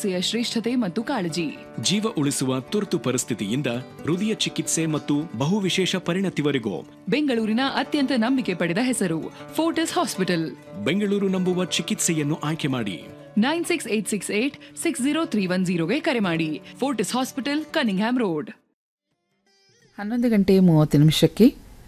ಚಿಕಿತ್ಸೆಯ ಶ್ರೇಷ್ಠತೆ ಮತ್ತು ಕಾಳಜಿ ಜೀವ ಉಳಿಸುವ ತುರ್ತು ಪರಿಸ್ಥಿತಿಯಿಂದ ಹೃದಯ ಚಿಕಿತ್ಸೆ ಮತ್ತು ಬಹುವಿಶೇಷ ಪರಿಣತಿವರೆಗೂ ಬೆಂಗಳೂರಿನ ಅತ್ಯಂತ ನಂಬಿಕೆ ಪಡೆದ ಹೆಸರು ಫೋರ್ಟಿಸ್ ಹಾಸ್ಪಿಟಲ್ ಬೆಂಗಳೂರು ನಂಬುವ ಚಿಕಿತ್ಸೆಯನ್ನು ಆಯ್ಕೆ ಮಾಡಿ nine six eight six eight six zero three one ಜೀರೋಗೆ ಕರೆ ಮಾಡಿ ಫೋರ್ಟಿಸ್ ಹಾಸ್ಪಿಟಲ್ ಕನಿಂಗ್ಹ್ಯಾಮ್ ರೋಡ್ ಹನ್ನೊಂದು ಗಂಟೆ ಮೂವತ್ತು ನಿಮಿಷಕ್ಕೆ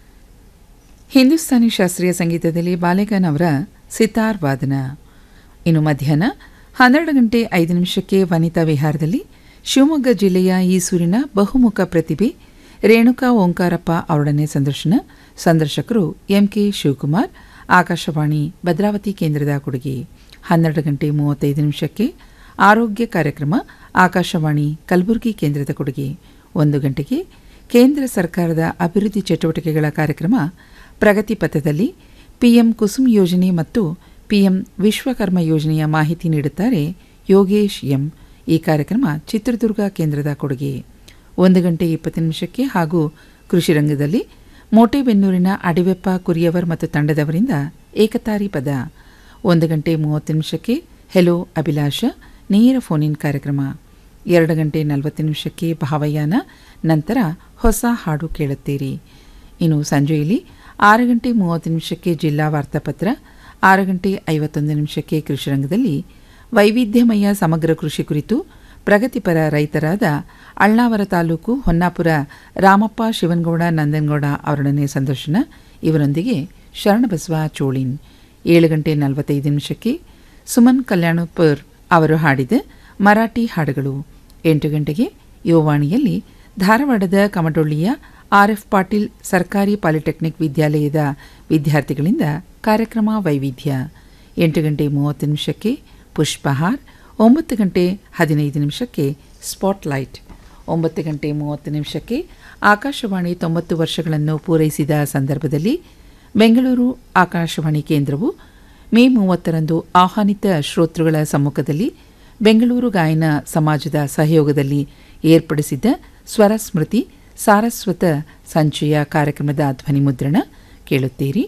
ಹಿಂದೂಸ್ತಾನಿ ಶಾಸ್ತ್ರೀಯ ಸಂಗೀತದಲ್ಲಿ ಬಾಲೆಗಾನ್ ಅವರ ಸಿತಾರ್ ವಾದನ ಇನ್ನು ಮಧ್ಯಾಹ್ನ ಹನ್ನೆರಡು ಗಂಟೆ ಐದು ನಿಮಿಷಕ್ಕೆ ವನಿತಾ ವಿಹಾರದಲ್ಲಿ ಶಿವಮೊಗ್ಗ ಜಿಲ್ಲೆಯ ಈಸೂರಿನ ಬಹುಮುಖ ಪ್ರತಿಭೆ ರೇಣುಕಾ ಓಂಕಾರಪ್ಪ ಅವರೊಡನೆ ಸಂದರ್ಶನ ಸಂದರ್ಶಕರು ಎಂಕೆ ಶಿವಕುಮಾರ್ ಆಕಾಶವಾಣಿ ಭದ್ರಾವತಿ ಕೇಂದ್ರದ ಕೊಡುಗೆ ಹನ್ನೆರಡು ಗಂಟೆ ಮೂವತ್ತೈದು ನಿಮಿಷಕ್ಕೆ ಆರೋಗ್ಯ ಕಾರ್ಯಕ್ರಮ ಆಕಾಶವಾಣಿ ಕಲಬುರಗಿ ಕೇಂದ್ರದ ಕೊಡುಗೆ ಒಂದು ಗಂಟೆಗೆ ಕೇಂದ್ರ ಸರ್ಕಾರದ ಅಭಿವೃದ್ಧಿ ಚಟುವಟಿಕೆಗಳ ಕಾರ್ಯಕ್ರಮ ಪ್ರಗತಿ ಪಥದಲ್ಲಿ ಪಿಎಂ ಕುಸುಮ್ ಯೋಜನೆ ಮತ್ತು ಪಿಎಂ ವಿಶ್ವಕರ್ಮ ಯೋಜನೆಯ ಮಾಹಿತಿ ನೀಡುತ್ತಾರೆ ಯೋಗೇಶ್ ಎಂ ಈ ಕಾರ್ಯಕ್ರಮ ಚಿತ್ರದುರ್ಗ ಕೇಂದ್ರದ ಕೊಡುಗೆ ಒಂದು ಗಂಟೆ ಇಪ್ಪತ್ತು ನಿಮಿಷಕ್ಕೆ ಹಾಗೂ ಕೃಷಿ ರಂಗದಲ್ಲಿ ಮೋಟೆಬೆನ್ನೂರಿನ ಅಡಿವೆಪ್ಪ ಕುರಿಯವರ್ ಮತ್ತು ತಂಡದವರಿಂದ ಏಕತಾರಿ ಪದ ಒಂದು ಗಂಟೆ ಮೂವತ್ತು ನಿಮಿಷಕ್ಕೆ ಹೆಲೋ ಅಭಿಲಾಷ ನೇರ ಫೋನಿನ್ ಕಾರ್ಯಕ್ರಮ ಎರಡು ಗಂಟೆ ನಲವತ್ತು ನಿಮಿಷಕ್ಕೆ ಭಾವಯಾನ ನಂತರ ಹೊಸ ಹಾಡು ಕೇಳುತ್ತೀರಿ ಇನ್ನು ಸಂಜೆಯಲ್ಲಿ ಆರು ಗಂಟೆ ಮೂವತ್ತು ನಿಮಿಷಕ್ಕೆ ಜಿಲ್ಲಾ ವಾರ್ತಾಪತ್ರ ಆರು ಗಂಟೆ ಐವತ್ತೊಂದು ನಿಮಿಷಕ್ಕೆ ಕೃಷಿ ರಂಗದಲ್ಲಿ ವೈವಿಧ್ಯಮಯ ಸಮಗ್ರ ಕೃಷಿ ಕುರಿತು ಪ್ರಗತಿಪರ ರೈತರಾದ ಅಳ್ನಾವರ ತಾಲೂಕು ಹೊನ್ನಾಪುರ ರಾಮಪ್ಪ ಶಿವನಗೌಡ ನಂದನಗೌಡ ಅವರೊಡನೆ ಸಂದರ್ಶನ ಇವರೊಂದಿಗೆ ಶರಣಬಸವ ಚೋಳಿನ್ ಏಳು ಗಂಟೆ ನಲವತ್ತೈದು ನಿಮಿಷಕ್ಕೆ ಸುಮನ್ ಕಲ್ಯಾಣಪುರ್ ಅವರು ಹಾಡಿದ ಮರಾಠಿ ಹಾಡುಗಳು ಎಂಟು ಗಂಟೆಗೆ ಯುವವಾಣಿಯಲ್ಲಿ ಧಾರವಾಡದ ಕಮಡೊಳ್ಳಿಯ ಆರ್ಎಫ್ ಪಾಟೀಲ್ ಸರ್ಕಾರಿ ಪಾಲಿಟೆಕ್ನಿಕ್ ವಿದ್ಯಾಲಯದ ವಿದ್ಯಾರ್ಥಿಗಳಿಂದ ಕಾರ್ಯಕ್ರಮ ವೈವಿಧ್ಯ ಎಂಟು ಗಂಟೆ ಮೂವತ್ತು ನಿಮಿಷಕ್ಕೆ ಪುಷ್ಪಹಾರ್ ಒಂಬತ್ತು ಗಂಟೆ ಹದಿನೈದು ನಿಮಿಷಕ್ಕೆ ಸ್ಪಾಟ್ಲೈಟ್ ಒಂಬತ್ತು ಗಂಟೆ ಮೂವತ್ತು ನಿಮಿಷಕ್ಕೆ ಆಕಾಶವಾಣಿ ತೊಂಬತ್ತು ವರ್ಷಗಳನ್ನು ಪೂರೈಸಿದ ಸಂದರ್ಭದಲ್ಲಿ ಬೆಂಗಳೂರು ಆಕಾಶವಾಣಿ ಕೇಂದ್ರವು ಮೇ ಮೂವತ್ತರಂದು ಆಹ್ವಾನಿತ ಶ್ರೋತೃಗಳ ಸಮ್ಮುಖದಲ್ಲಿ ಬೆಂಗಳೂರು ಗಾಯನ ಸಮಾಜದ ಸಹಯೋಗದಲ್ಲಿ ಏರ್ಪಡಿಸಿದ್ದ ಸ್ವರ ಸ್ಮೃತಿ ಸಾರಸ್ವತ ಸಂಚಯ ಕಾರ್ಯಕ್ರಮದ ಧ್ವನಿಮುದ್ರಣ ಕೇಳುತ್ತೀರಿ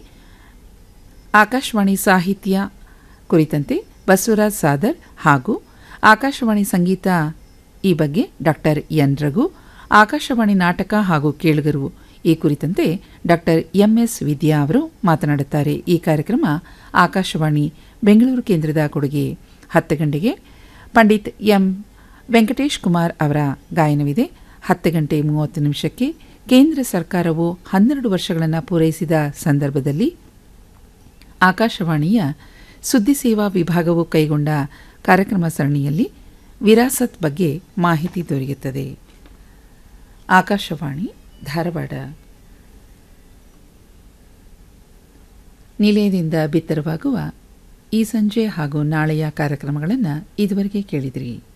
ಆಕಾಶವಾಣಿ ಸಾಹಿತ್ಯ ಕುರಿತಂತೆ ಬಸವರಾಜ್ ಸಾದರ್ ಹಾಗೂ ಆಕಾಶವಾಣಿ ಸಂಗೀತ ಈ ಬಗ್ಗೆ ಡಾಕ್ಟರ್ ಎನ್ ರಘು ಆಕಾಶವಾಣಿ ನಾಟಕ ಹಾಗೂ ಕೇಳುಗರು ಈ ಕುರಿತಂತೆ ಡಾಕ್ಟರ್ ಎಂಎಸ್ ವಿದ್ಯಾ ಅವರು ಮಾತನಾಡುತ್ತಾರೆ ಈ ಕಾರ್ಯಕ್ರಮ ಆಕಾಶವಾಣಿ ಬೆಂಗಳೂರು ಕೇಂದ್ರದ ಕೊಡುಗೆ ಹತ್ತು ಗಂಟೆಗೆ ಪಂಡಿತ್ ಎಂ ವೆಂಕಟೇಶ್ ಕುಮಾರ್ ಅವರ ಗಾಯನವಿದೆ ಹತ್ತು ಗಂಟೆ ಮೂವತ್ತು ನಿಮಿಷಕ್ಕೆ ಕೇಂದ್ರ ಸರ್ಕಾರವು ಹನ್ನೆರಡು ವರ್ಷಗಳನ್ನು ಪೂರೈಸಿದ ಸಂದರ್ಭದಲ್ಲಿ ಆಕಾಶವಾಣಿಯ ಸುದ್ದಿ ಸೇವಾ ವಿಭಾಗವು ಕೈಗೊಂಡ ಕಾರ್ಯಕ್ರಮ ಸರಣಿಯಲ್ಲಿ ವಿರಾಸತ್ ಬಗ್ಗೆ ಮಾಹಿತಿ ದೊರೆಯುತ್ತದೆ ಆಕಾಶವಾಣಿ ಧಾರವಾಡ ನಿಲಯದಿಂದ ಬಿತ್ತರವಾಗುವ ಈ ಸಂಜೆ ಹಾಗೂ ನಾಳೆಯ ಕಾರ್ಯಕ್ರಮಗಳನ್ನು ಇದುವರೆಗೆ ಕೇಳಿದಿರಿ